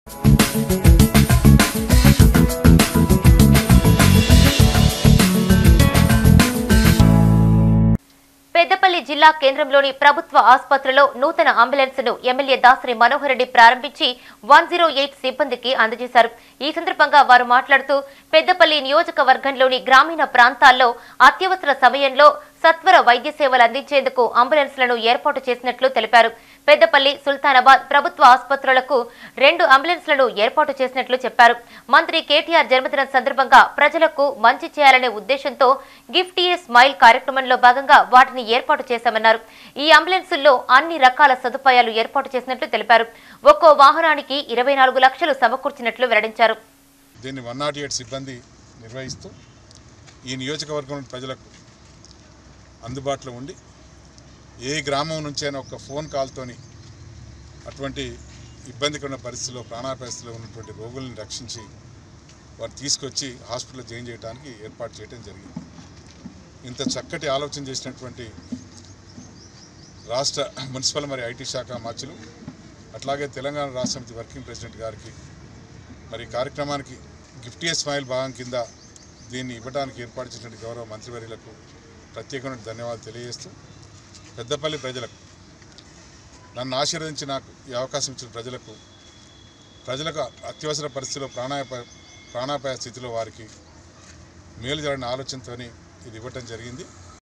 పెద్దపల్లి జిల్లా కేంద్రంలోని ప్రభుత్వ ఆసుపత్రిలో నూతన అంబులెన్స్ ను ఎమ్మెల్యే దాసరి మనోహర్ రెడ్డి ప్రారంభించి వన్ జీరో ఎయిట్ సిబ్బందికి అందజేశారు ఈ సందర్భంగా వారు మాట్లాడుతూ పెద్దపల్లి నియోజకవర్గంలోని గ్రామీణ ప్రాంతాల్లో అత్యవసర సమయంలో సత్వర వైద్య సేవలు అందించేందుకు అంబులెన్స్లను ఏర్పాటు చేసినట్లు తెలిపారు పెద్దపల్లి సుల్తానాబాద్ ప్రభుత్వ ఆసుపత్రులకు రెండు అంబులెన్స్లను ఏర్పాటు చేసినట్లు చెప్పారు మంత్రి కేటీఆర్ జన్మదినం సందర్భంగా ప్రజలకు మంచి చేయాలనే ఉద్దేశంతో గిఫ్ట్ ఏ స్మైల్ కార్యక్రమంలో భాగంగా వాటిని ఏర్పాటు చేశామన్నారు ఈ అంబులెన్సుల్లో అన్ని రకాల సదుపాయాలు ఏర్పాటు చేసినట్లు తెలిపారు ఒక్కో వాహనానికి ఇరవై నాలుగు లక్షలు సమకూర్చినట్లు వెల్లడించారు దీన్ని వన్ నాట్ ఎయిట్ సిబ్బంది నిర్వహిస్తూ ఈ నియోజకవర్గం ప్రజలకు అందుబాటులో ఉండి ఏ గ్రామం నుంచైనా ఒక ఫోన్ కాల్తోని అటువంటి ఇబ్బందికరమైన పరిస్థితిలో ప్రాణాపాయ పరిస్థితిలో ఉన్నటువంటి రోగుల్ని రక్షించి వారు తీసుకొచ్చి హాస్పిటల్లో జాయిన్ చేయడానికి ఏర్పాటు చేయడం జరిగింది ఇంత చక్కటి ఆలోచన చేసినటువంటి రాష్ట్ర మున్సిపల్ మరియు ఐటీ శాఖ మార్చులు అట్లాగే తెలంగాణ రాష్ట్ర సమితి వర్కింగ్ ప్రెసిడెంట్ గారికి మరి ఈ కార్యక్రమానికి గిఫ్ట్ ఏ స్మైల్ భాగం కింద దీన్ని ఇవ్వడానికి ఏర్పాటు చేసినటువంటి గౌరవ మంత్రివర్యులకు ప్రత్యేకమైన ధన్యవాదాలు తెలియజేస్తూ పెద్దపల్లి ప్రజలకు నన్ను ఆశీర్వదించి నాకు ఈ అవకాశం ఇచ్చిన ప్రజలకు ప్రజలకు అత్యవసర పరిస్థితిలో ప్రాణాపాయ ప్రాణాపాయ స్థితిలో వారికి మేలు జరగని ఆలోచనతోని ఇది ఇవ్వటం జరిగింది